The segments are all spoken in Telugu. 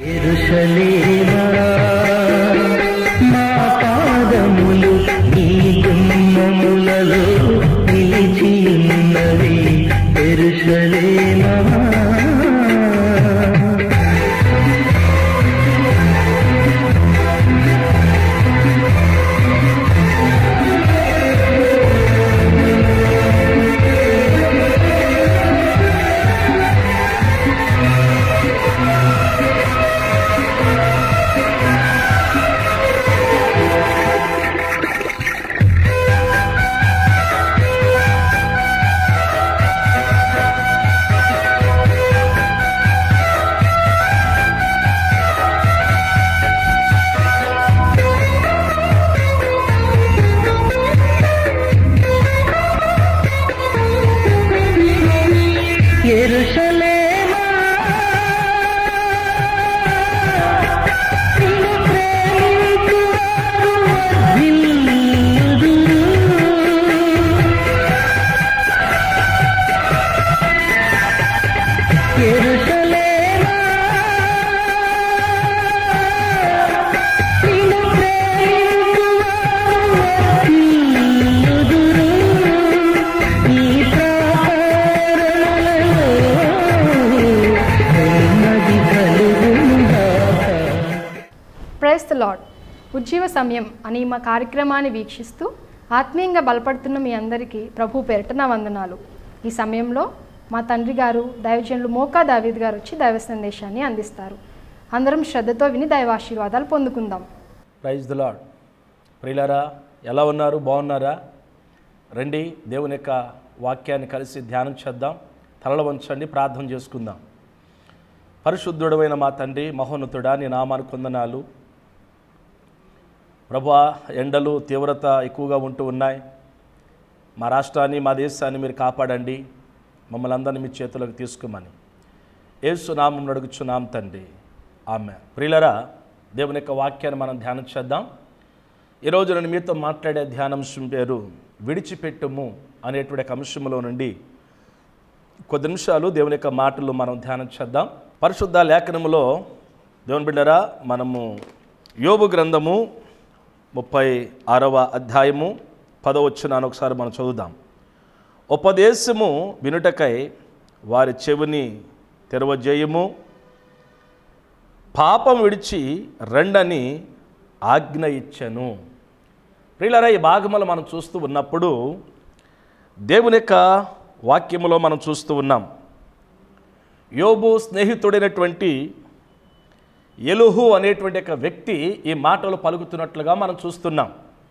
ఎరుషలేమా మా పాదములు నీ గుమ్మములలో నిలిచియున్నవి ఎరుషలేమా ఎరుషలేమా నిన్ను ప్రేమించువారు వర్ధిల్లుదురు. ఎరుషలేమా నిన్ను ప్రేమించువారు వర్ధిల్లుదురు. ఈ ప్రాకారములలో నెమ్మది కలుగునుగాక. ప్రైస్ ద లాడ్ ఉజ్జీవ సమయం అని మా కార్యక్రమాన్ని వీక్షిస్తూ ఆత్మీయంగా బలపడుతున్న మీ అందరికీ ప్రభు పేరిట నా వందనాలు ఈ సమయంలో మా తండ్రి గారు దైవజనులు మోకా దావీద్ గారు వచ్చి దైవ సందేశాన్ని అందిస్తారు అందరం శ్రద్ధతో విని దైవ ఆశీర్వాదాలు పొందుకుందాం ప్రైజ్ ద లాడ్ ప్రియులారా ఎలా ఉన్నారు బాగున్నారా రండి దేవుని యొక్క వాక్యాన్ని కలిసి ధ్యానం చేద్దాం తలలు వంచండి ప్రార్థన చేసుకుందాం పరిశుద్ధుడమైన మా తండ్రి మహోన్నతుడా నీ నామాను కొందనాలు ప్రభా ఎండలు తీవ్రత ఎక్కువగా ఉంటూ ఉన్నాయి మా రాష్ట్రాన్ని మా దేశాన్ని మీరు కాపాడండి మమ్మల్ని అందరినీ మీ చేతులకు తీసుకోమని ఏసు నామం అడుగుచున్నాం తండ్రి ఆమె ప్రియులరా దేవుని యొక్క వాక్యాన్ని మనం ధ్యానం చేద్దాం ఈరోజు నేను మీతో మాట్లాడే ధ్యానాంశం పేరు విడిచిపెట్టుము అనేటువంటి ఒక అంశంలో నుండి కొద్ది నిమిషాలు దేవుని యొక్క మాటలు మనం ధ్యానం చేద్దాం పరిశుద్ధ లేఖనములో దేవుని బిడ్డరా మనము యోబు గ్రంథము ముప్పై ఆరవ అధ్యాయము పదవచ్చునాను ఒకసారి మనం చదువుదాం ఉపదేశము వినుటకై వారి చెవిని తెరవజేయము పాపం విడిచి రండని ఆజ్ఞ ఇచ్చెను ప్రియులరా ఈ భాగములు మనం చూస్తూ ఉన్నప్పుడు దేవుని యొక్క వాక్యములో మనం చూస్తూ ఉన్నాం యోబు స్నేహితుడైనటువంటి ఎలుహు అనేటువంటి ఒక వ్యక్తి ఈ మాటలు పలుకుతున్నట్లుగా మనం చూస్తున్నాం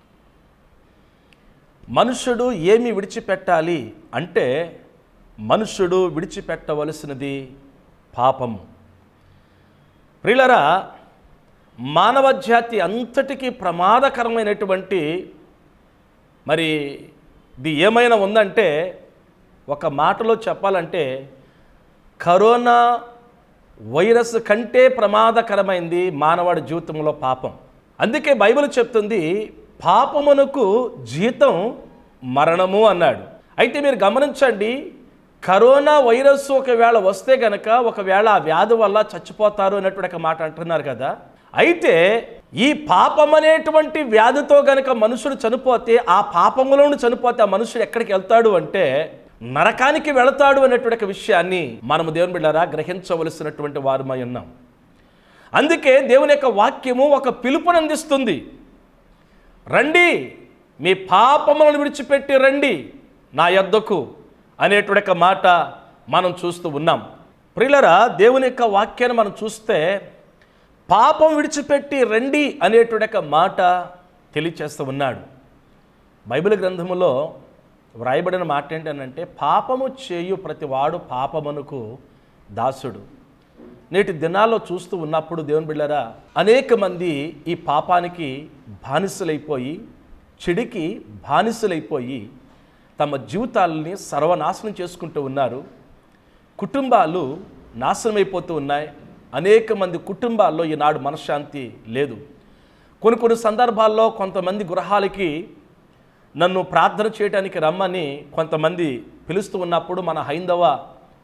మనుషుడు ఏమి విడిచిపెట్టాలి అంటే మనుషుడు విడిచిపెట్టవలసినది పాపము ప్రియులరా మానవ జాతి అంతటికీ ప్రమాదకరమైనటువంటి మరి ఇది ఏమైనా ఉందంటే ఒక మాటలో చెప్పాలంటే కరోనా వైరస్ కంటే ప్రమాదకరమైంది మానవాడి జీవితంలో పాపం అందుకే బైబిల్ చెప్తుంది పాపమునకు జీతం మరణము అన్నాడు అయితే మీరు గమనించండి కరోనా వైరస్ ఒకవేళ వస్తే గనక ఒకవేళ ఆ వ్యాధి వల్ల చచ్చిపోతారు అన్నటువంటి ఒక మాట అంటున్నారు కదా అయితే ఈ పాపం అనేటువంటి వ్యాధితో గనక మనుషుడు చనిపోతే ఆ పాపములోను చనిపోతే ఆ మనుషుడు ఎక్కడికి వెళ్తాడు అంటే నరకానికి వెళతాడు అనేటువంటి ఒక విషయాన్ని మనము దేవుని బిడ్డారా గ్రహించవలసినటువంటి వారమై ఉన్నాం అందుకే దేవుని యొక్క వాక్యము ఒక పిలుపుని అందిస్తుంది రండి మీ పాపములను విడిచిపెట్టి రండి నా యొద్దకు అనేటువంటి ఒక మాట మనం చూస్తూ ఉన్నాం ప్రియులరా దేవుని యొక్క వాక్యాన్ని మనం చూస్తే పాపం విడిచిపెట్టి రండి అనేటువంటి ఒక మాట తెలియచేస్తూ ఉన్నాడు బైబిల్ గ్రంథములో వ్రాయబడిన మాట ఏంటనంటే పాపము చేయు ప్రతివాడు పాపమునకు దాసుడు నేటి దినాల్లో చూస్తూ ఉన్నప్పుడు దేవుని బిళ్ళరా అనేక మంది ఈ పాపానికి బానిసలైపోయి చెడికి బానిసలైపోయి తమ జీవితాలని సర్వనాశనం చేసుకుంటూ ఉన్నారు కుటుంబాలు నాశనమైపోతూ ఉన్నాయి అనేక మంది కుటుంబాల్లో ఈనాడు మనశ్శాంతి లేదు కొన్ని కొన్ని సందర్భాల్లో కొంతమంది గృహాలకి నన్ను ప్రార్థన చేయడానికి రమ్మని కొంతమంది పిలుస్తూ ఉన్నప్పుడు మన హైందవ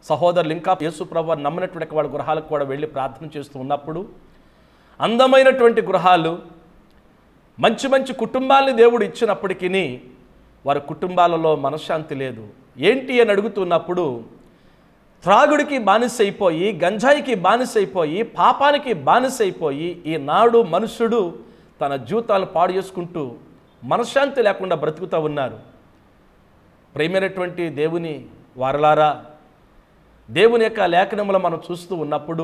సహోదరులు ఇంకా యేసుప్రభు నమ్మినటువంటి వాళ్ళ గృహాలకు కూడా వెళ్ళి ప్రార్థన చేస్తూ ఉన్నప్పుడు అందమైనటువంటి గృహాలు మంచి మంచి కుటుంబాల్ని దేవుడు ఇచ్చినప్పటికీ వారి కుటుంబాలలో మనశ్శాంతి లేదు ఏంటి అని అడుగుతున్నప్పుడు త్రాగుడికి బానిసైపోయి గంజాయికి బానిసైపోయి పాపానికి బానిసైపోయి ఈనాడు మనుషుడు తన జీవితాలను పాడు చేసుకుంటూ మనశ్శాంతి లేకుండా బ్రతుకుతూ ఉన్నారు ప్రేమైనటువంటి దేవుని వారలారా దేవుని యొక్క లేఖనములో మనం చూస్తూ ఉన్నప్పుడు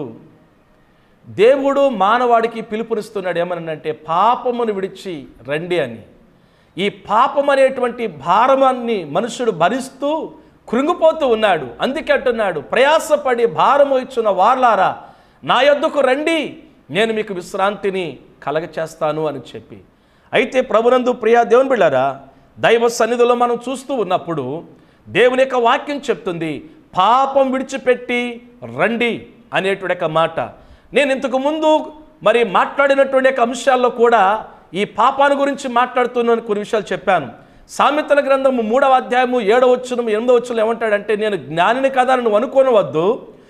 దేవుడు మానవాడికి పిలుపునిస్తున్నాడు ఏమనంటే పాపమును విడిచి రండి అని ఈ పాపం అనేటువంటి భారమాన్ని మనుషుడు భరిస్తూ కృంగిపోతూ ఉన్నాడు అందుకే అంటున్నాడు ప్రయాసపడి భారము ఇచ్చిన వార్లారా నా యొద్దకు రండి నేను మీకు విశ్రాంతిని కలగచేస్తాను అని చెప్పి అయితే ప్రభునందు ప్రియా దేవుని బిళ్ళారా దైవ సన్నిధిలో మనం చూస్తూ ఉన్నప్పుడు దేవుని యొక్క వాక్యం చెప్తుంది పాపం విడిచిపెట్టి రండి అనేటువంటి యొక్క మాట నేను ఇంతకు ముందు మరి మాట్లాడినటువంటి యొక్క అంశాల్లో కూడా ఈ పాపాన్ని గురించి మాట్లాడుతున్నాను కొన్ని విషయాలు చెప్పాను సామెతల గ్రంథము మూడవ అధ్యాయము ఏడవ వచ్చును ఎనిమిదవ వచ్చును ఏమంటాడంటే నేను జ్ఞానిని కదా నువ్వు అనుకోనవద్దు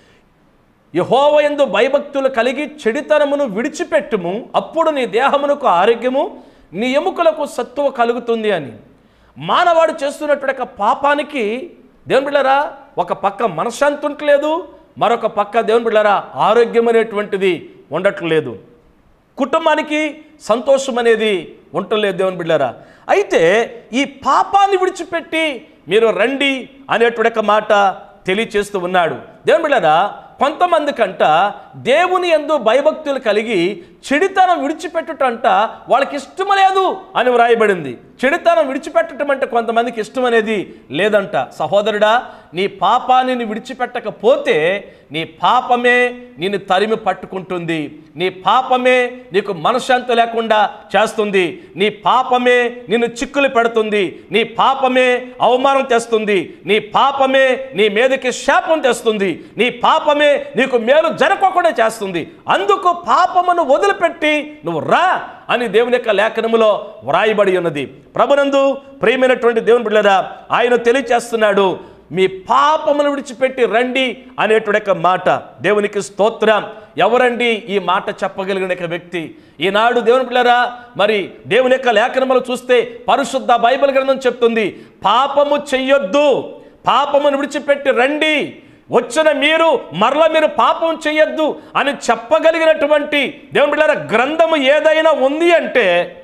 యహోవ యందు భయభక్తులు కలిగి చెడితనమును విడిచిపెట్టుము అప్పుడు నీ దేహమునకు ఆరోగ్యము నీ ఎముకలకు సత్తువ కలుగుతుంది అని మానవాడు చేస్తున్నటువంటి యొక్క పాపానికి దేవుని బిళ్ళరా ఒక పక్క మనశ్శాంతి ఉండట్లేదు మరొక పక్క దేవుని బిళ్ళరా ఆరోగ్యం అనేటువంటిది ఉండట్లేదు కుటుంబానికి సంతోషం అనేది ఉండలేదు దేవుని బిడ్డారా అయితే ఈ పాపాన్ని విడిచిపెట్టి మీరు రండి అనేటువంటి ఒక మాట తెలియచేస్తూ ఉన్నాడు దేవుని బిడ్డారా కొంతమంది కంట దేవుని ఎందు భయభక్తులు కలిగి చెడితనం విడిచిపెట్టుటంట వాళ్ళకి ఇష్టం లేదు అని వ్రాయబడింది చెడితనం విడిచిపెట్టడం అంటే కొంతమందికి ఇష్టం అనేది లేదంట సహోదరుడా నీ పాపాన్ని నీ విడిచిపెట్టకపోతే నీ పాపమే నిన్ను తరిమి పట్టుకుంటుంది నీ పాపమే నీకు మనశ్శాంతి లేకుండా చేస్తుంది నీ పాపమే నిన్ను చిక్కులు పెడుతుంది నీ పాపమే అవమానం తెస్తుంది నీ పాపమే నీ మీదకి శాపం తెస్తుంది నీ పాపమే నీకు మేలు జరగకుండా చేస్తుంది అందుకు పాపమును వదిలిపెట్టి నువ్వు రా అని దేవుని యొక్క లేఖనములో వ్రాయబడి ఉన్నది ప్రభునందు ప్రియమైనటువంటి దేవుని బిడ్డరా ఆయన తెలియచేస్తున్నాడు మీ పాపమును విడిచిపెట్టి రండి అనేటువంటి యొక్క మాట దేవునికి స్తోత్రం ఎవరండి ఈ మాట చెప్పగలిగిన యొక్క వ్యక్తి ఈనాడు దేవుని పిల్లరా మరి దేవుని యొక్క లేఖనములు చూస్తే పరిశుద్ధ బైబిల్ గ్రంథం చెప్తుంది పాపము చెయ్యొద్దు పాపమును విడిచిపెట్టి రండి వచ్చిన మీరు మరల మీరు పాపం చెయ్యొద్దు అని చెప్పగలిగినటువంటి దేవుని బిడ్డరా గ్రంథము ఏదైనా ఉంది అంటే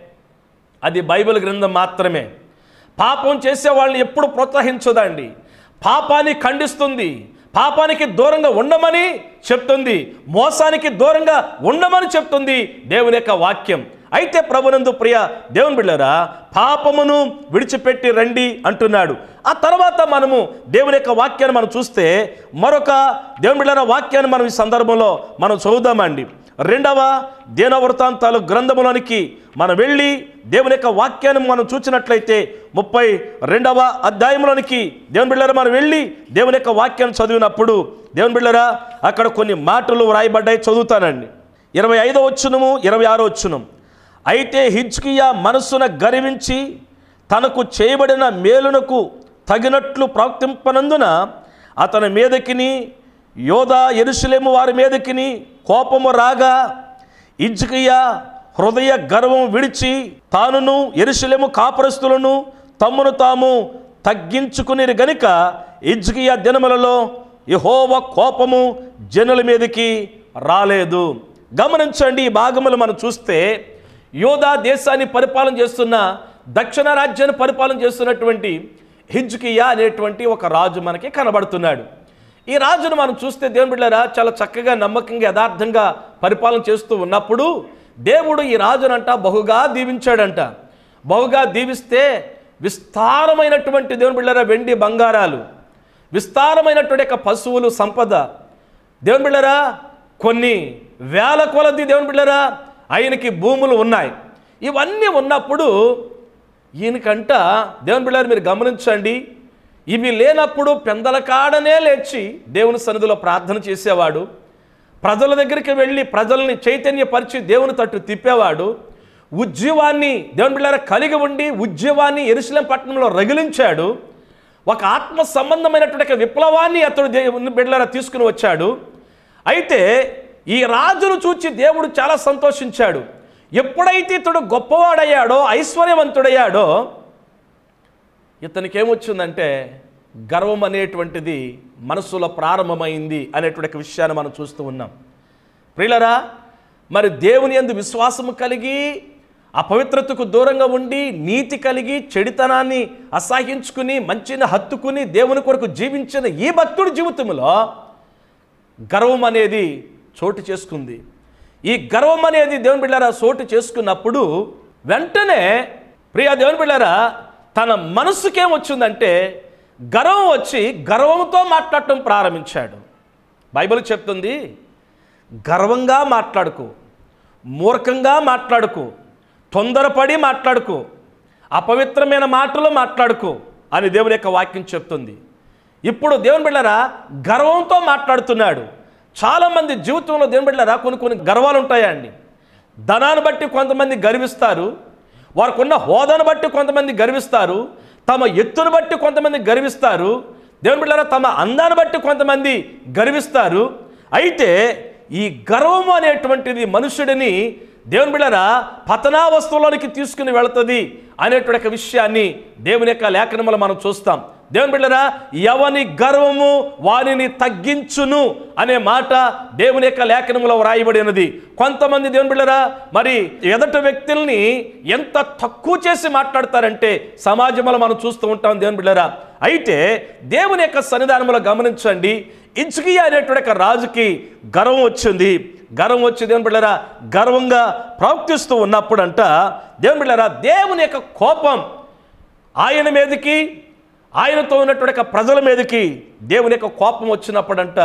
అది బైబిల్ గ్రంథం మాత్రమే పాపం చేసే వాళ్ళని ఎప్పుడు ప్రోత్సహించదండి పాపాన్ని ఖండిస్తుంది పాపానికి దూరంగా ఉండమని చెప్తుంది మోసానికి దూరంగా ఉండమని చెప్తుంది దేవుని యొక్క వాక్యం అయితే ప్రభునందు ప్రియ దేవుని బిళ్ళరా పాపమును విడిచిపెట్టి రండి అంటున్నాడు ఆ తర్వాత మనము దేవుని యొక్క వాక్యాన్ని మనం చూస్తే మరొక దేవుని బిళ్ళర వాక్యాన్ని మనం ఈ సందర్భంలో మనం చదువుదామండి రెండవ దీనవృత్తాంతాలు గ్రంథములోనికి మనం వెళ్ళి దేవుని యొక్క వాక్యాన్ని మనం చూసినట్లయితే ముప్పై రెండవ అధ్యాయంలోనికి దేవుని బిళ్ళరా మనం వెళ్ళి దేవుని యొక్క వాక్యాన్ని చదివినప్పుడు దేవుని బిళ్ళరా అక్కడ కొన్ని మాటలు వ్రాయబడ్డాయి చదువుతానండి ఇరవై ఐదో వచ్చునము ఇరవై ఆరో వచ్చునం అయితే హిజ్కియా మనస్సున గర్వించి తనకు చేయబడిన మేలునకు తగినట్లు ప్రవర్తింపనందున అతని మీదకిని యోధా ఎరుసలేము వారి మీదకిని కోపము రాగా ఇజ్కియా హృదయ గర్వం విడిచి తానును ఎరుసలేము కాపురస్తులను తమ్మును తాము తగ్గించుకుని గనుక ఇజ్కియా దినములలో యహోవ కోపము జనుల మీదకి రాలేదు గమనించండి ఈ భాగములు మనం చూస్తే యోధా దేశాన్ని పరిపాలన చేస్తున్న దక్షిణ రాజ్యాన్ని పరిపాలన చేస్తున్నటువంటి హిజ్కియా అనేటువంటి ఒక రాజు మనకి కనబడుతున్నాడు ఈ రాజును మనం చూస్తే దేవుని బిడ్డరా చాలా చక్కగా నమ్మకంగా యథార్థంగా పరిపాలన చేస్తూ ఉన్నప్పుడు దేవుడు ఈ రాజునంట బహుగా దీవించాడంట బహుగా దీవిస్తే విస్తారమైనటువంటి దేవుని బిడ్డరా వెండి బంగారాలు విస్తారమైనటువంటి యొక్క పశువులు సంపద దేవుని బిళ్ళరా కొన్ని వేల కొలది దేవుని బిళ్ళరా ఆయనకి భూములు ఉన్నాయి ఇవన్నీ ఉన్నప్పుడు ఈయనకంట దేవుని బిళ్ళారు మీరు గమనించండి ఇవి లేనప్పుడు పెందల కాడనే లేచి దేవుని సన్నిధిలో ప్రార్థన చేసేవాడు ప్రజల దగ్గరికి వెళ్ళి ప్రజల్ని చైతన్యపరిచి దేవుని తట్టు తిప్పేవాడు ఉద్యమాన్ని దేవుని బిళ్ళారా కలిగి ఉండి ఉద్యమాన్ని ఎరుసలేం పట్టణంలో రగిలించాడు ఒక ఆత్మ సంబంధమైనటువంటి ఒక విప్లవాన్ని అతడు దేవుని బిడ్డలారా తీసుకుని వచ్చాడు అయితే ఈ రాజును చూచి దేవుడు చాలా సంతోషించాడు ఎప్పుడైతే ఇతడు గొప్పవాడయ్యాడో ఐశ్వర్యవంతుడయ్యాడో ఇతనికి ఏమొచ్చిందంటే గర్వం అనేటువంటిది మనసులో ప్రారంభమైంది అనేటువంటి ఒక విషయాన్ని మనం చూస్తూ ఉన్నాం ప్రియులరా మరి దేవుని యందు విశ్వాసము కలిగి అపవిత్రతకు దూరంగా ఉండి నీతి కలిగి చెడితనాన్ని అసహించుకుని మంచిని హత్తుకుని దేవుని కొరకు జీవించిన ఈ భక్తుడి జీవితంలో గర్వం అనేది చోటు చేసుకుంది ఈ గర్వం అనేది దేవుని బిళ్ళారా చోటు చేసుకున్నప్పుడు వెంటనే ప్రియా దేవుని బిళ్ళారా తన మనసుకేం వచ్చిందంటే గర్వం వచ్చి గర్వంతో మాట్లాడటం ప్రారంభించాడు బైబిల్ చెప్తుంది గర్వంగా మాట్లాడుకో మూర్ఖంగా మాట్లాడుకో తొందరపడి మాట్లాడుకో అపవిత్రమైన మాటలు మాట్లాడుకో అని దేవుని యొక్క వాక్యం చెప్తుంది ఇప్పుడు దేవుని బిళ్ళరా గర్వంతో మాట్లాడుతున్నాడు చాలామంది జీవితంలో దేవుని బిళ్ళరా కొన్ని కొన్ని గర్వాలు ఉంటాయండి ధనాన్ని బట్టి కొంతమంది గర్విస్తారు వారికి ఉన్న హోదాను బట్టి కొంతమంది గర్విస్తారు తమ ఎత్తును బట్టి కొంతమంది గర్విస్తారు దేవుని బిళ్ళరా తమ అందాన్ని బట్టి కొంతమంది గర్విస్తారు అయితే ఈ గర్వము అనేటువంటిది మనుషుడిని దేవుని బిళ్ళరా పతనావస్థలోనికి తీసుకుని వెళుతుంది అనేటువంటి ఒక విషయాన్ని దేవుని యొక్క లేఖనములు మనం చూస్తాం దేవుని బిళ్ళరా ఎవని గర్వము వానిని తగ్గించును అనే మాట దేవుని యొక్క లేఖనములో వ్రాయబడి ఉన్నది కొంతమంది దేవుని బిళ్ళరా మరి ఎదట వ్యక్తుల్ని ఎంత తక్కువ చేసి మాట్లాడతారంటే సమాజంలో మనం చూస్తూ ఉంటాం దేవుని బిళ్ళరా అయితే దేవుని యొక్క సన్నిధానంలో గమనించండి ఇజ్కియా అనేటువంటి ఒక రాజుకి గర్వం వచ్చింది గర్వం వచ్చి దేవుని బిళ్ళరా గర్వంగా ప్రవర్తిస్తూ ఉన్నప్పుడంట దేవుని బిళ్ళరా దేవుని యొక్క కోపం ఆయన మీదకి ఆయనతో ఉన్నటువంటి ఒక ప్రజల మీదకి దేవుని యొక్క కోపం వచ్చినప్పుడంట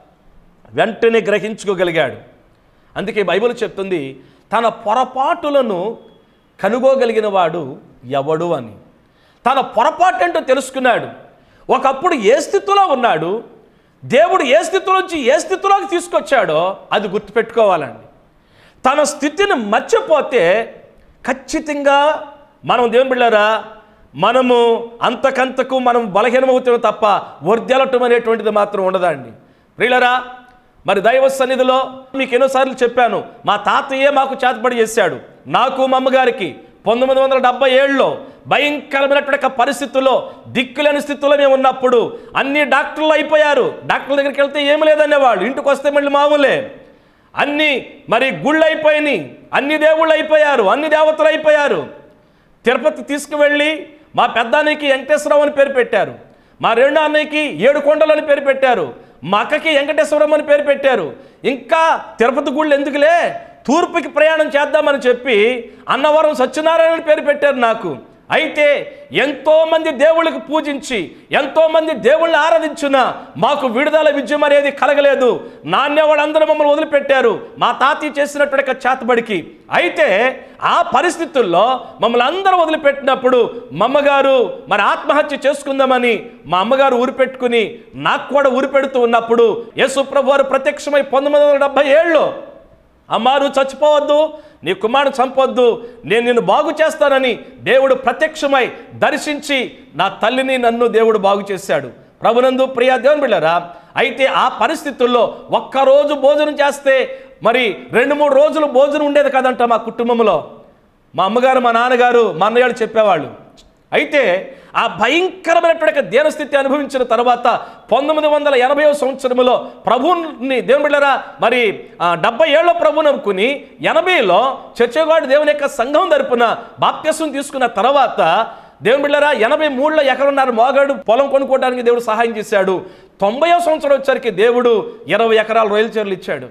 వెంటనే గ్రహించుకోగలిగాడు అందుకే బైబిల్ చెప్తుంది తన పొరపాటులను కనుగోగలిగిన వాడు ఎవడు అని తన పొరపాటు ఏంటో తెలుసుకున్నాడు ఒకప్పుడు ఏ స్థితిలో ఉన్నాడు దేవుడు ఏ స్థితిలో నుంచి ఏ స్థితిలోకి తీసుకొచ్చాడో అది గుర్తుపెట్టుకోవాలండి తన స్థితిని మర్చిపోతే ఖచ్చితంగా మనం దేవుని బిళ్ళారా మనము అంతకంతకు మనం బలహీనమవుతాం తప్ప వర్దెలటం అనేటువంటిది మాత్రం ఉండదండి ప్రియులరా మరి దైవ సన్నిధిలో మీకు ఎన్నోసార్లు చెప్పాను మా తాతయ్యే మాకు చేతబడి చేశాడు నాకు మా అమ్మగారికి పంతొమ్మిది వందల డెబ్బై ఏడులో భయంకరమైనటువంటి ఒక పరిస్థితుల్లో దిక్కులేని స్థితిలో మేము ఉన్నప్పుడు అన్ని డాక్టర్లు అయిపోయారు డాక్టర్ల దగ్గరికి వెళ్తే ఏమి లేదనేవాళ్ళు ఇంటికి వస్తే మళ్ళీ మామూలే అన్ని మరి గుళ్ళు అయిపోయినాయి అన్ని దేవుళ్ళు అయిపోయారు అన్ని దేవతలు అయిపోయారు తిరుపతి తీసుకువెళ్ళి మా పెద్దానికి వెంకటేశ్వరరావు అని పేరు పెట్టారు మా రెండో అన్నయ్యకి ఏడు కొండలు అని పేరు పెట్టారు మా అక్కకి వెంకటేశ్వరం అని పేరు పెట్టారు ఇంకా తిరుపతి గుళ్ళు ఎందుకులే తూర్పుకి ప్రయాణం చేద్దామని చెప్పి అన్నవరం సత్యనారాయణ అని పేరు పెట్టారు నాకు అయితే ఎంతో మంది దేవుళ్ళకి పూజించి ఎంతో మంది దేవుళ్ళని ఆరాధించిన మాకు విడుదల విజయం అనేది కలగలేదు నాణ్య వాళ్ళందరూ మమ్మల్ని వదిలిపెట్టారు మా తాతయ్య చేసినటువంటి ఒక చేతబడికి అయితే ఆ పరిస్థితుల్లో మమ్మల్ని అందరూ వదిలిపెట్టినప్పుడు మా అమ్మగారు మరి ఆత్మహత్య చేసుకుందామని మా అమ్మగారు ఊరిపెట్టుకుని నాకు కూడా ఊరిపెడుతూ ఉన్నప్పుడు యేసుప్రభు వారు ప్రత్యక్షమై పంతొమ్మిది వందల డెబ్బై ఏళ్ళు అమ్మా నువ్వు చచ్చిపోవద్దు నీ కుమారుడు చంపొద్దు నేను నిన్ను బాగు చేస్తానని దేవుడు ప్రత్యక్షమై దర్శించి నా తల్లిని నన్ను దేవుడు బాగు చేశాడు ప్రభునందు ప్రియా దేవుని బిళ్ళరా అయితే ఆ పరిస్థితుల్లో ఒక్కరోజు భోజనం చేస్తే మరి రెండు మూడు రోజులు భోజనం ఉండేది కదంట మా కుటుంబంలో మా అమ్మగారు మా నాన్నగారు మా అన్నయ్యలు చెప్పేవాళ్ళు అయితే ఆ భయంకరమైనటువంటి దేనస్థితి అనుభవించిన తర్వాత పంతొమ్మిది వందల ఎనభై సంవత్సరంలో ప్రభుని దేవుని బిళ్ళరా మరి ఆ, డెబ్బై ఏళ్ళ ప్రభుని అనుకుని ఎనభైలో చర్చగాడు దేవుని యొక్క సంఘం తరపున బాప్త్యసం తీసుకున్న తర్వాత దేవుని బిళ్ళరా ఎనభై మూడులో ఎకరన్నర మోగాడు పొలం కొనుక్కోవడానికి దేవుడు సహాయం చేశాడు తొంభైవ సంవత్సరం వచ్చరికి దేవుడు ఇరవై ఎకరాల రొయ్యల చెరువులు ఇచ్చాడు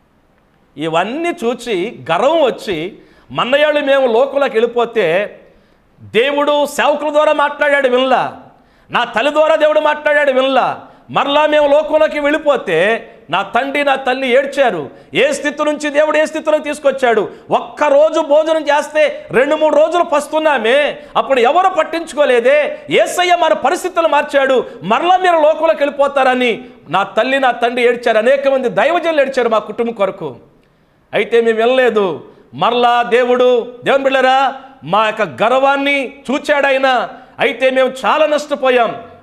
ఇవన్నీ చూచి గర్వం వచ్చి మన్నయాళ్ళు మేము లోకంలోకి వెళ్ళిపోతే దేవుడు సేవకుల ద్వారా మాట్లాడాడు వినలా నా తల్లి ద్వారా దేవుడు మాట్లాడాడు వినలా మరలా మేము లోకంలోకి వెళ్ళిపోతే నా తండ్రి నా తల్లి ఏడ్చారు ఏ స్థితి నుంచి దేవుడు ఏ స్థితిలోకి తీసుకొచ్చాడు ఒక్క రోజు భోజనం చేస్తే రెండు మూడు రోజులు పస్తున్నామే అప్పుడు ఎవరు పట్టించుకోలేదే ఏసయ్య మన పరిస్థితులు మార్చాడు మరలా మీరు లోకంలోకి వెళ్ళిపోతారని నా తల్లి నా తండ్రి ఏడ్చారు అనేక మంది దైవజనులు ఏడ్చారు మా కుటుంబం కొరకు అయితే మేము వెళ్ళలేదు మరలా దేవుడు దేవుని బిళ్ళరా మా యొక్క గర్వాన్ని చూచాడైనా అయితే మేము చాలా నష్టపోయాం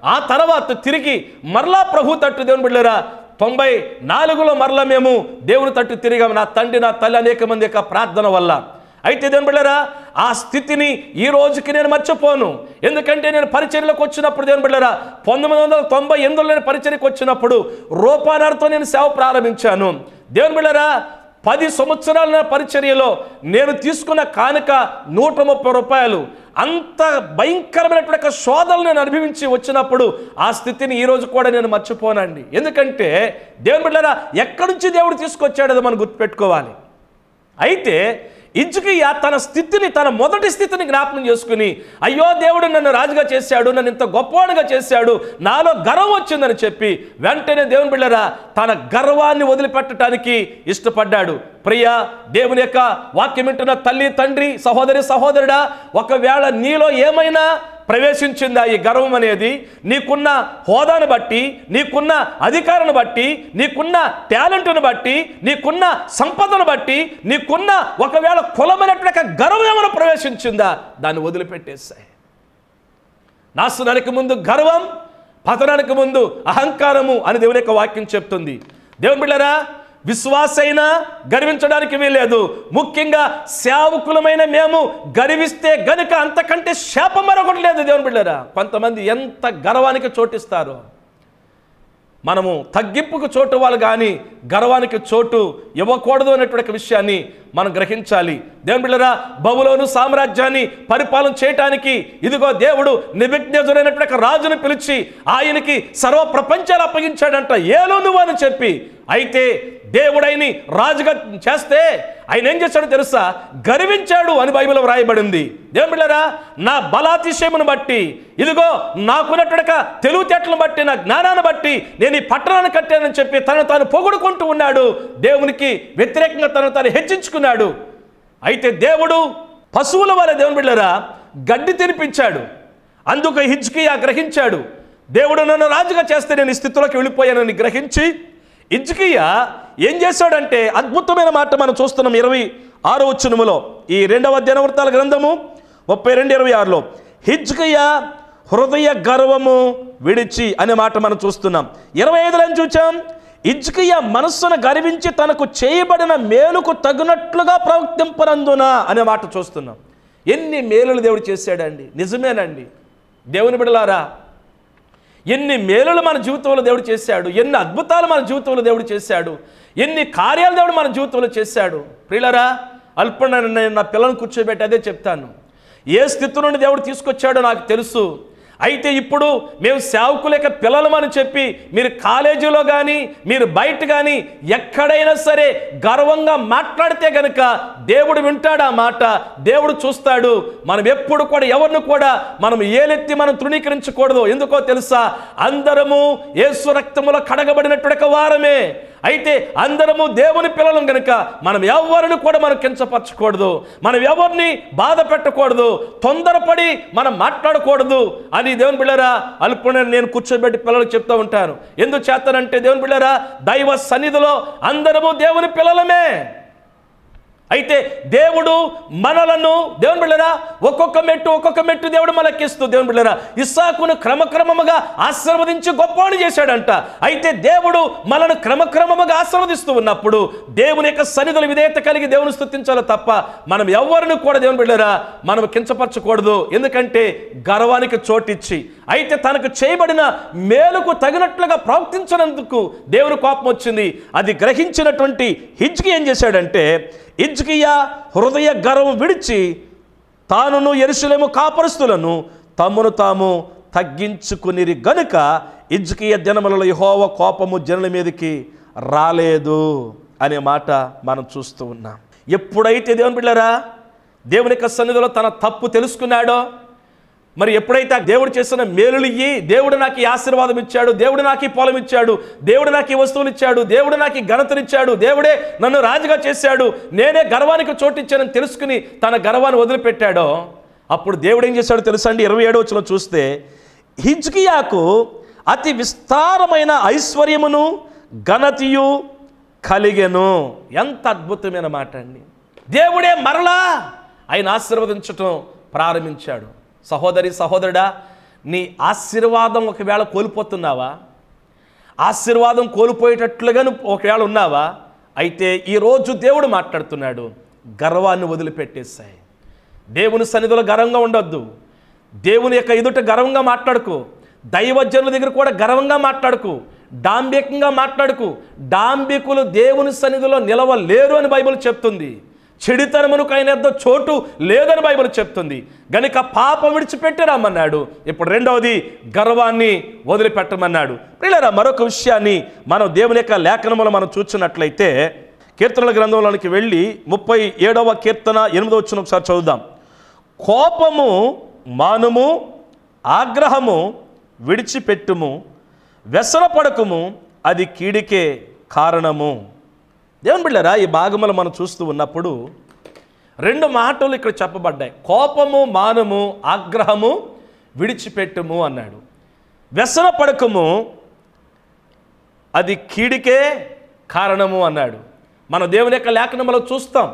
ఆ తర్వాత తిరిగి మరలా ప్రభు తట్టు దేవుని బిడ్డరా తొంభై నాలుగులో మరలా మేము దేవుని తట్టు తిరిగాము నా తండ్రి నా తల్లి అనేక మంది యొక్క ప్రార్థన వల్ల అయితే దేవుని బిడ్డరా ఆ స్థితిని ఈ రోజుకి నేను మర్చిపోను ఎందుకంటే నేను పరిచర్యలోకి వచ్చినప్పుడు దేవుని బిడ్డరా పంతొమ్మిది వందల తొంభై ఎనిమిదిలో నేను పరిచర్యకు వచ్చినప్పుడు రూపానార్తో నేను సేవ ప్రారంభించాను దేవుని బిడ్డరా పది సంవత్సరాల నా పరిచర్యలో నేను తీసుకున్న కానుక నూట ముప్పై రూపాయలు అంత భయంకరమైనటువంటి ఒక శోధనలు నేను అనుభవించి వచ్చినప్పుడు ఆ స్థితిని ఈ రోజు కూడా నేను మర్చిపోనండి ఎందుకంటే దేవుని బిడ్డరా ఎక్కడి నుంచి దేవుడు తీసుకొచ్చాడో అది మనం గుర్తుపెట్టుకోవాలి అయితే ఇజ్జుకియా తన స్థితిని తన మొదటి స్థితిని జ్ఞాపకం చేసుకుని అయ్యో దేవుడు నన్ను రాజుగా చేశాడు నన్ను ఇంత గొప్పవాడిగా చేశాడు నాలో గర్వం వచ్చిందని చెప్పి వెంటనే దేవుని బిళ్ళరా తన గర్వాన్ని వదిలిపెట్టడానికి ఇష్టపడ్డాడు ప్రియ దేవుని యొక్క వాక్యం వింటున్న తల్లి తండ్రి సహోదరి సహోదరుడా ఒకవేళ నీలో ఏమైనా ప్రవేశించిందా ఈ గర్వం అనేది నీకున్న హోదాను బట్టి నీకున్న అధికారాన్ని బట్టి నీకున్న టాలెంట్ను బట్టి నీకున్న సంపదను బట్టి నీకున్న ఒకవేళ కులమైనటువంటి గర్వం ఏమైనా ప్రవేశించిందా దాన్ని వదిలిపెట్టేస్తాయి నాశనానికి ముందు గర్వం పతనానికి ముందు అహంకారము అని దేవుని యొక్క వాక్యం చెప్తుంది దేవుని బిళ్ళరా విశ్వాసైనా గర్వించడానికి వీలేదు ముఖ్యంగా సేవకులమైన మేము గర్విస్తే గనుక అంతకంటే శాపం మరొకటి లేదు దేవుని బిళ్ళరా కొంతమంది ఎంత గర్వానికి చోటిస్తారు మనము తగ్గింపుకు చోటు వాళ్ళు కానీ గర్వానికి చోటు ఇవ్వకూడదు అనేటువంటి విషయాన్ని మనం గ్రహించాలి దేవుని బిళ్ళరా బబులోను సామ్రాజ్యాన్ని పరిపాలన చేయటానికి ఇదిగో దేవుడు నిభిజ్ఞజుడైనటువంటి రాజును పిలిచి ఆయనకి సర్వ ప్రపంచాలు అప్పగించాడంట ఏలో నువ్వు అని చెప్పి అయితే దేవుడైని రాజుగా చేస్తే ఆయన ఏం చేశాడో తెలుసా గర్వించాడు అని బైబిల్ వ్రాయబడింది దేవుని బిళ్ళరా నా బలాతిశయమును బట్టి ఇదిగో నాకున్నట్టుగా తెలివితేటలను బట్టి నా జ్ఞానాన్ని బట్టి నేను ఈ పట్టణాన్ని కట్టానని చెప్పి తను తాను పొగుడుకుంటూ ఉన్నాడు దేవునికి వ్యతిరేకంగా తను తాను హెచ్చించుకున్నాడు అయితే దేవుడు పశువుల వల్ల దేవుని బిళ్ళరా గడ్డి తినిపించాడు అందుకు హిజ్కియా గ్రహించాడు దేవుడు నన్ను రాజుగా చేస్తే నేను ఈ స్థితిలోకి వెళ్ళిపోయానని గ్రహించి హిజ్కియా ఏం చేశాడంటే అద్భుతమైన మాట మనం చూస్తున్నాం ఇరవై ఆరో వచ్చినములో ఈ రెండవ దినవృత్తాల గ్రంథము ముప్పై రెండు ఇరవై ఆరులో హిజ్కియా హృదయ గర్వము విడిచి అనే మాట మనం చూస్తున్నాం ఇరవై ఐదులో ఏం చూచాం ఇజ్కియా మనస్సును గర్వించి తనకు చేయబడిన మేలుకు తగినట్లుగా ప్రవర్తింపనందున అనే మాట చూస్తున్నాం ఎన్ని మేలులు దేవుడు చేశాడండి నిజమేనండి దేవుని బిడలారా ఎన్ని మేలులు మన జీవితంలో దేవుడు చేశాడు ఎన్ని అద్భుతాలు మన జీవితంలో దేవుడు చేశాడు ఎన్ని కార్యాలు దేవుడు మన జీవితంలో చేశాడు ప్రియులరా అల్పన నేను నా పిల్లలను కూర్చోబెట్టి అదే చెప్తాను ఏ స్థితి నుండి దేవుడు తీసుకొచ్చాడో నాకు తెలుసు అయితే ఇప్పుడు మేము సేవకులేక పిల్లలమని చెప్పి మీరు కాలేజీలో కానీ మీరు బయట కానీ ఎక్కడైనా సరే గర్వంగా మాట్లాడితే గనుక దేవుడు వింటాడు ఆ మాట దేవుడు చూస్తాడు మనం ఎప్పుడు కూడా ఎవరిని కూడా మనం ఏలెత్తి మనం తృణీకరించకూడదు ఎందుకో తెలుసా అందరము యేసు రక్తములో కడగబడినటువంటి వారమే అయితే అందరము దేవుని పిల్లలం గనుక మనం ఎవరిని కూడా మనం కించపరచకూడదు మనం ఎవరిని బాధ పెట్టకూడదు తొందరపడి మనం మాట్లాడకూడదు అని దేవుని బిళ్ళరా అల్పుణ నేను కూర్చోబెట్టి పిల్లలకు చెప్తూ ఉంటాను ఎందుకు చేస్తానంటే దేవుని బిళ్ళరా దైవ సన్నిధిలో అందరము దేవుని పిల్లలమే అయితే దేవుడు మనలను దేవుని బిళ్ళరా ఒక్కొక్క మెట్టు ఒక్కొక్క మెట్టు దేవుడు మనకిస్తూ దేవుని బిళ్ళరా ఇస్సాకును క్రమక్రమముగా ఆశీర్వదించి గొప్పవాడు చేశాడంట అయితే దేవుడు మనను క్రమక్రమముగా ఆశీర్వదిస్తూ ఉన్నప్పుడు దేవుని యొక్క సన్నిధుల విధేయత కలిగి దేవుని స్థుతించాలి తప్ప మనం ఎవరిని కూడా దేవుని బిళ్ళరా మనం కించపరచకూడదు ఎందుకంటే గర్వానికి చోటిచ్చి అయితే తనకు చేయబడిన మేలుకు తగినట్లుగా ప్రవర్తించినందుకు దేవుని కోపం వచ్చింది అది గ్రహించినటువంటి హిజ్కి ఏం చేశాడంటే ఇజ్కియా హృదయ గర్వం విడిచి తానును ఎరుసలేము కాపరస్తులను తమ్మును తాము తగ్గించుకునిరి గనుక ఇజ్కియ దినములలో యెహోవా కోపము జనుల మీదకి రాలేదు అనే మాట మనం చూస్తూ ఉన్నాం ఎప్పుడైతే దేవుని బిడ్డరా దేవుని యొక్క సన్నిధిలో తన తప్పు తెలుసుకున్నాడో మరి ఎప్పుడైతే ఆ దేవుడు చేసిన మేలులు ఇయ్యి దేవుడు నాకు ఈ ఆశీర్వాదం ఇచ్చాడు దేవుడు నాకు ఈ పొలం ఇచ్చాడు దేవుడు నాకు ఈ వస్తువులు ఇచ్చాడు దేవుడు నాకు ఈ ఘనతనిచ్చాడు దేవుడే నన్ను రాజుగా చేశాడు నేనే గర్వానికి చోటిచ్చానని తెలుసుకుని తన గర్వాన్ని వదిలిపెట్టాడో అప్పుడు దేవుడు ఏం చేశాడో తెలుసా అండి ఇరవై ఏడో వచ్చిన చూస్తే హిజ్కియాకు అతి విస్తారమైన ఐశ్వర్యమును ఘనతయు కలిగెను ఎంత అద్భుతమైన మాట అండి దేవుడే మరలా ఆయన ఆశీర్వదించటం ప్రారంభించాడు సహోదరి సహోదరుడా నీ ఆశీర్వాదం ఒకవేళ కోల్పోతున్నావా ఆశీర్వాదం కోల్పోయేటట్లుగా నువ్వు ఒకవేళ ఉన్నావా అయితే ఈరోజు దేవుడు మాట్లాడుతున్నాడు గర్వాన్ని వదిలిపెట్టేశాయి దేవుని సన్నిధిలో గర్వంగా ఉండొద్దు దేవుని యొక్క ఎదుట గర్వంగా మాట్లాడుకో దైవజనుల దగ్గర కూడా గర్వంగా మాట్లాడుకు డాంబికంగా మాట్లాడుకు డాంబికులు దేవుని సన్నిధిలో నిలవలేరు అని బైబిల్ చెప్తుంది చెడితనమునకు ఆయన యొద్ద చోటు లేదని బైబిల్ చెప్తుంది గనుక పాపం విడిచిపెట్టి రమ్మన్నాడు ఇప్పుడు రెండవది గర్వాన్ని వదిలిపెట్టమన్నాడు ప్రియులారా మరొక విషయాన్ని మనం దేవుని యొక్క లేఖనములో మనం చూసినట్లయితే కీర్తనల గ్రంథంలోనికి వెళ్ళి ముప్పై ఏడవ కీర్తన ఎనిమిదవ వచ్చిన ఒకసారి చదువుదాం కోపము మానుము ఆగ్రహము విడిచిపెట్టుము వ్యసనపడకుము అది కీడికే కారణము దేవుని బిళ్ళరా ఈ భాగములు మనం చూస్తూ ఉన్నప్పుడు రెండు మాటలు ఇక్కడ చెప్పబడ్డాయి కోపము మానము ఆగ్రహము విడిచిపెట్టుము అన్నాడు వ్యసనపడకము అది కీడికే కారణము అన్నాడు మన దేవుని యొక్క లేఖనములో చూస్తాం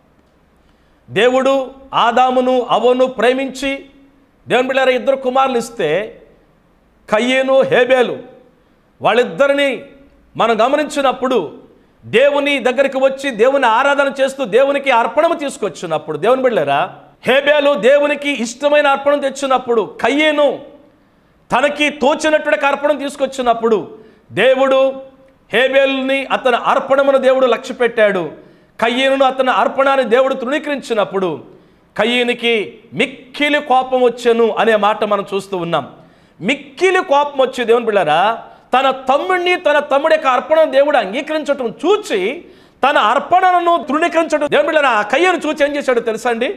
దేవుడు ఆదామును అవను ప్రేమించి దేవుని బిళ్ళారా ఇద్దరు కుమారులు ఇస్తే కయ్యేను హేబేలు వాళ్ళిద్దరిని మనం గమనించినప్పుడు దేవుని దగ్గరికి వచ్చి దేవుని ఆరాధన చేస్తూ దేవునికి అర్పణము తీసుకొచ్చినప్పుడు దేవుని బిళ్ళారా హేబేలు దేవునికి ఇష్టమైన అర్పణం తెచ్చినప్పుడు కయ్యేను తనకి తోచినట్టుగా అర్పణం తీసుకొచ్చినప్పుడు దేవుడు హేబేల్ని అతని అర్పణమును దేవుడు లక్ష్య పెట్టాడు కయ్యను అతని అర్పణాన్ని దేవుడు తృణీకరించినప్పుడు కయ్యనికి మిక్కిలి కోపం వచ్చెను అనే మాట మనం చూస్తూ ఉన్నాం మిక్కిలి కోపం వచ్చి దేవుని బిళ్ళారా తన తమ్ముడిని తన తమ్ముడి యొక్క అర్పణను దేవుడు అంగీకరించటం చూచి తన అర్పణను తృణీకరించడం దేవుని బిళ్ళారా ఆ కయ్యను చూచి ఏం చేశాడు తెలుసా అండి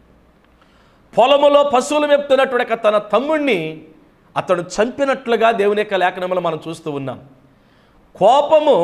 పొలములో పశువులు మెప్తున్నటువంటి యొక్క తన తమ్ముడిని అతడు చంపినట్లుగా దేవుని యొక్క లేఖనములు మనం చూస్తూ ఉన్నాం కోపము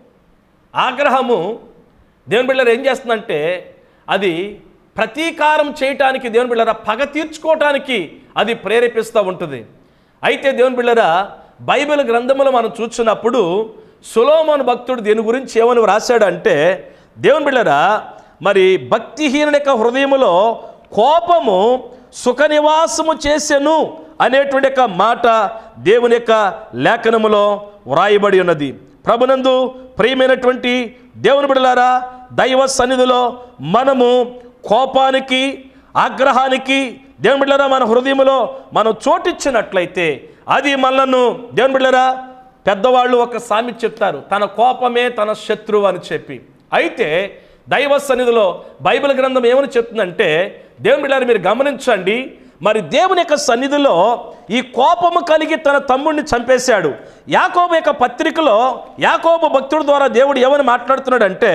ఆగ్రహము దేవుని బిళ్ళర్ ఏం చేస్తుందంటే అది ప్రతీకారం చేయటానికి దేవుని బిళ్ళరా పగ తీర్చుకోవటానికి అది ప్రేరేపిస్తూ ఉంటుంది అయితే దేవుని బిళ్ళరా బైబిల్ గ్రంథములు మనం చూసినప్పుడు సులోమోన్ భక్తుడు దీని గురించి ఏమని వ్రాశాడంటే దేవుని బిళ్ళరా మరి భక్తిహీనుని యొక్క హృదయములో కోపము సుఖ నివాసము చేసెను అనేటువంటి యొక్క మాట దేవుని యొక్క లేఖనములో వ్రాయబడి ఉన్నది ప్రభునందు ప్రియమైనటువంటి దేవుని బిడలారా దైవ సన్నిధిలో మనము కోపానికి ఆగ్రహానికి దేవుని బిడ్డలారా మన హృదయంలో మనం చోటిచ్చినట్లయితే అది మనలను దేవుని బిడ్డలారా పెద్దవాళ్ళు ఒక సామెత చెప్తారు తన కోపమే తన శత్రువు అని చెప్పి అయితే దైవ సన్నిధిలో బైబిల్ గ్రంథం ఏమని చెప్తుందంటే దేవుని బిడ్డారు మీరు గమనించండి మరి దేవుని యొక్క సన్నిధిలో ఈ కోపము కలిగి తన తమ్ముడిని చంపేశాడు యాకోబు యొక్క పత్రికలో యాకోబు భక్తుడి ద్వారా దేవుడు ఏమని మాట్లాడుతున్నాడంటే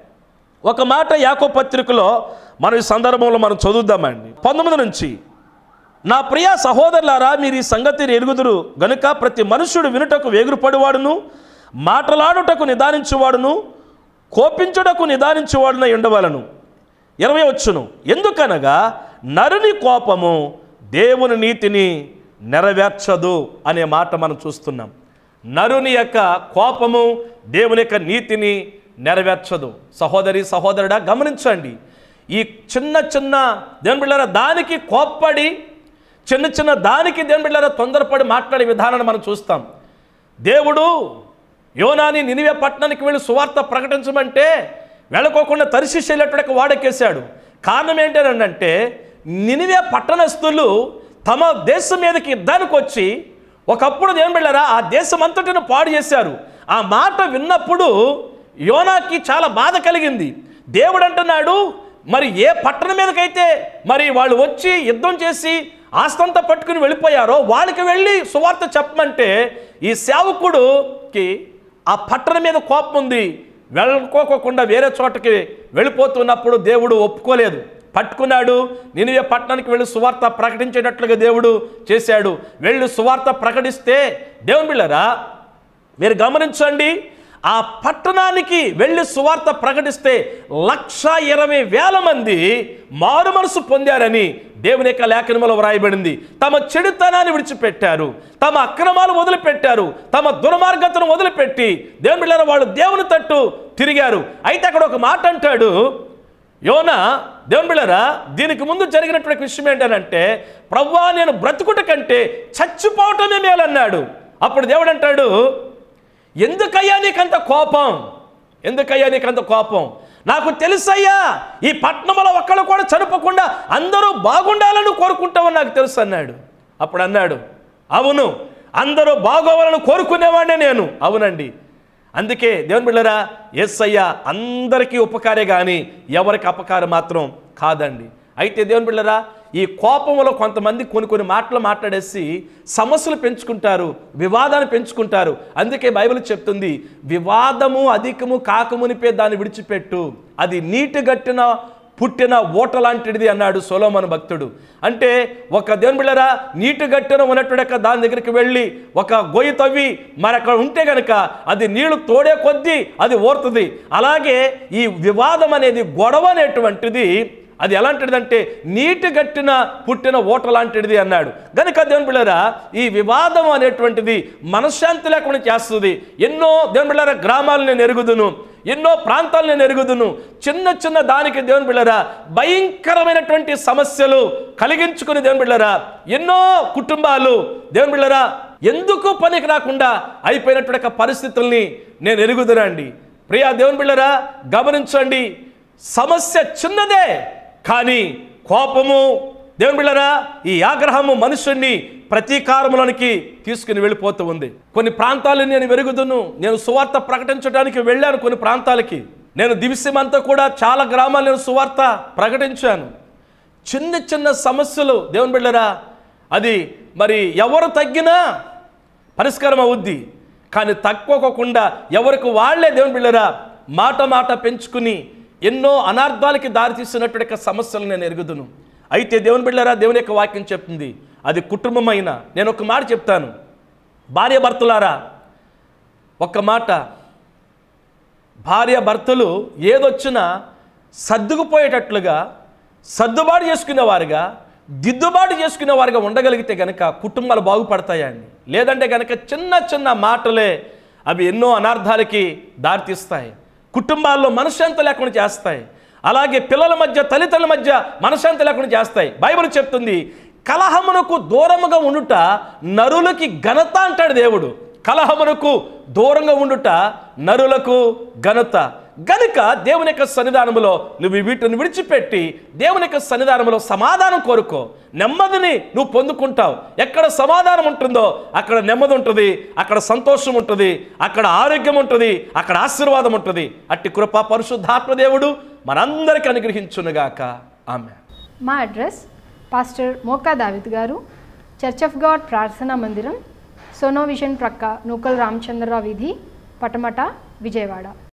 ఒక మాట యాకో పత్రికలో మనం ఈ సందర్భంలో మనం చదువుద్దామండి పంతొమ్మిది నుంచి నా ప్రియ సహోదరులారా మీరు ఈ సంగతిని ఎరుగుదురు గనుక ప్రతి మనుష్యుడు వినుటకు వేగురుపడివాడును మాటలాడుటకు నిదానించువాడును కోపించుటకు నిదానించువాడునై ఉండవలను ఇరవై వచ్చును ఎందుకనగా నరుని కోపము దేవుని నీతిని నెరవేర్చదు అనే మాట మనం చూస్తున్నాం నరుని యొక్క కోపము దేవుని యొక్క నీతిని నెరవేర్చదు సహోదరి సహోదరుడా గమనించండి ఈ చిన్న చిన్న దేవుని బిళ్ళారా దానికి కోప్పడి చిన్న చిన్న దానికి దేవుని బిళ్ళారా తొందరపడి మాట్లాడే విధానాన్ని మనం చూస్తాం దేవుడు యోనాని నినివే పట్టణానికి వెళ్ళి సువార్త ప్రకటించమంటే వెళ్ళకోకుండా తరిశిష్ వెళ్ళేటట్టుగా వాడకేశాడు కారణం ఏంటంటే నినివే పట్టణస్థులు తమ దేశం మీదకి యుద్ధానికి వచ్చి ఒకప్పుడు దేవుని బిళ్ళారా ఆ దేశం అంతటిని పాడు చేశారు ఆ మాట విన్నప్పుడు యోనాకి చాలా బాధ కలిగింది దేవుడు అంటున్నాడు మరి ఏ పట్టణం మీదకైతే మరి వాళ్ళు వచ్చి యుద్ధం చేసి ఆస్తంతా పట్టుకుని వెళ్ళిపోయారో వాళ్ళకి వెళ్ళి సువార్త చెప్పమంటే ఈ సేవకుడుకి ఆ పట్టణం మీద కోపం ఉంది వెళ్ళకోకుండా వేరే చోటకి వెళ్ళిపోతున్నప్పుడు దేవుడు ఒప్పుకోలేదు పట్టుకున్నాడు నినివే పట్టణానికి వెళ్ళి సువార్త ప్రకటించేటట్లుగా దేవుడు చేశాడు వెళ్ళి సువార్త ప్రకటిస్తే దేవుని బిళ్ళరా మీరు గమనించండి ఆ పట్టణానికి వెళ్ళి సువార్త ప్రకటిస్తే లక్ష ఇరవై వేల మంది మారు మనసు పొందారని దేవుని యొక్క లేఖనములో వ్రాయబడింది తమ చెడుతనాన్ని విడిచిపెట్టారు తమ అక్రమాలు వదిలిపెట్టారు తమ దుర్మార్గతను వదిలిపెట్టి దేవుని బిళ్ళారా వాళ్ళు దేవుని తట్టు తిరిగారు అయితే అక్కడ ఒక మాట అంటాడు యోన దేవుని బిళ్ళరా దీనికి ముందు జరిగినటువంటి విషయం ఏంటనంటే ప్రవ్వా నేను బ్రతుకుట కంటే చచ్చిపోవటమే మేలన్నాడు అప్పుడు దేవుడు అంటాడు ఎందుకయ్యా నీకంత కోపం ఎందుకయ్యా నీకంత కోపం నాకు తెలుసయ్యా ఈ పట్టణంలో ఒక్కళ్ళు కూడా చనిపోకుండా అందరూ బాగుండాలని కోరుకుంటామని నాకు తెలుసు అన్నాడు అప్పుడు అన్నాడు అవును అందరూ బాగోవాలని కోరుకునేవాడినే నేను అవునండి అందుకే దేవుని బిళ్ళరా ఎస్ అయ్యా అందరికీ ఉపకారే కానీ ఎవరికి అపకారం మాత్రం కాదండి అయితే దేవుని బిళ్ళరా ఈ కోపంలో కొంతమంది కొన్ని కొన్ని మాటలు మాట్లాడేసి సమస్యలు పెంచుకుంటారు వివాదాన్ని పెంచుకుంటారు అందుకే బైబిల్ చెప్తుంది వివాదము అధికము కాకమునిపే దాన్ని విడిచిపెట్టు అది నీటి గట్టిన పుట్టిన ఓట లాంటిది అన్నాడు సొలోమన్ భక్తుడు అంటే ఒక దేవుని బిళ్ళరా నీటి గట్టిన ఉన్నటువంటి దాని దగ్గరికి వెళ్ళి ఒక గొయ్యి తవ్వి మరి అక్కడ ఉంటే గనక అది నీళ్లు తోడే కొద్దీ అది ఓరుతుంది అలాగే ఈ వివాదం అనేది గొడవ అనేటువంటిది అది ఎలాంటిదంటే నీటి గట్టిన పుట్టిన ఓట లాంటిది అన్నాడు గనుక దేవుని బిళ్ళరా ఈ వివాదం అనేటువంటిది మనశ్శాంతి లేకుండా చేస్తుంది ఎన్నో దేవుని బిళ్ళరా గ్రామాలు నేను ఎరుగుదును ఎన్నో ప్రాంతాలు నేను ఎరుగుదును చిన్న చిన్న దానికి దేవుని బిళ్ళరా భయంకరమైనటువంటి సమస్యలు కలిగించుకుని దేవుని బిళ్ళరా ఎన్నో కుటుంబాలు దేవుని బిళ్ళరా ఎందుకు పనికి రాకుండా అయిపోయినటువంటి ఒక పరిస్థితుల్ని నేను ఎరుగుదునండి ప్రియా దేవుని బిళ్ళరా గమనించండి సమస్య చిన్నదే కానీ కోపము దేవుని బిళ్ళరా ఈ ఆగ్రహము మనుషుణ్ణి ప్రతీకారములోనికి తీసుకుని వెళ్ళిపోతూ ఉంది కొన్ని ప్రాంతాలు నేను వెరుగుదును నేను సువార్త ప్రకటించడానికి వెళ్ళాను కొన్ని ప్రాంతాలకి నేను దివిసమంతా కూడా చాలా గ్రామాలు నేను సువార్త ప్రకటించాను చిన్న చిన్న సమస్యలు దేవుని బిళ్ళరా అది మరి ఎవరు తగ్గినా పరిష్కారం అవుద్ది కానీ తక్కువకోకుండా ఎవరికి వాళ్ళే దేవుని బిళ్ళరా మాట మాట పెంచుకుని ఎన్నో అనార్థాలకి దారితీస్తున్నటువంటి సమస్యలు నేను ఎరుగుదును అయితే దేవుని బిళ్ళరా దేవుని యొక్క వాక్యం చెప్తుంది అది కుటుంబమైన నేను ఒక మాట చెప్తాను భార్య భర్తలారా ఒక్క మాట భార్య భర్తలు ఏదొచ్చినా సర్దుకుపోయేటట్లుగా సర్దుబాటు చేసుకునేవారుగా దిద్దుబాటు చేసుకునేవారుగా ఉండగలిగితే గనక కుటుంబాలు బాగుపడతాయండి లేదంటే గనక చిన్న చిన్న మాటలే అవి ఎన్నో అనార్థాలకి దారితీస్తాయి కుటుంబాల్లో మనశ్శాంతి లేకుండా చేస్తాయి అలాగే పిల్లల మధ్య తల్లిదండ్రుల మధ్య మనశ్శాంతి లేకుండా చేస్తాయి బైబిల్ చెప్తుంది కలహమునకు దూరముగా ఉండుట నరులకి ఘనత అంటాడు దేవుడు కలహమునకు దూరంగా ఉండుట నరులకు ఘనత గనుక దేవుని యొక్క సన్నిధానములో నువ్వు వీటిని విడిచిపెట్టి దేవుని యొక్క సన్నిధానంలో సమాధానం కోరుకో నెమ్మదిని నువ్వు పొందుకుంటావు ఎక్కడ సమాధానం ఉంటుందో అక్కడ నెమ్మది ఉంటుంది అక్కడ సంతోషం ఉంటుంది అక్కడ ఆరోగ్యం ఉంటుంది అక్కడ ఆశీర్వాదం ఉంటుంది అట్టి కృప పరిశుద్ధాత్మ దేవుడు మనందరికీ అనుగ్రహించునుగాక ఆమె మా అడ్రస్ పాస్టర్ మోకా దావిద్ గారు చర్చ్ ఆఫ్ గాడ్ ప్రార్థనా మందిరం సోనో విషన్ ప్రక్క నూకల్ రామచంద్రరావు వీధి పటమట విజయవాడ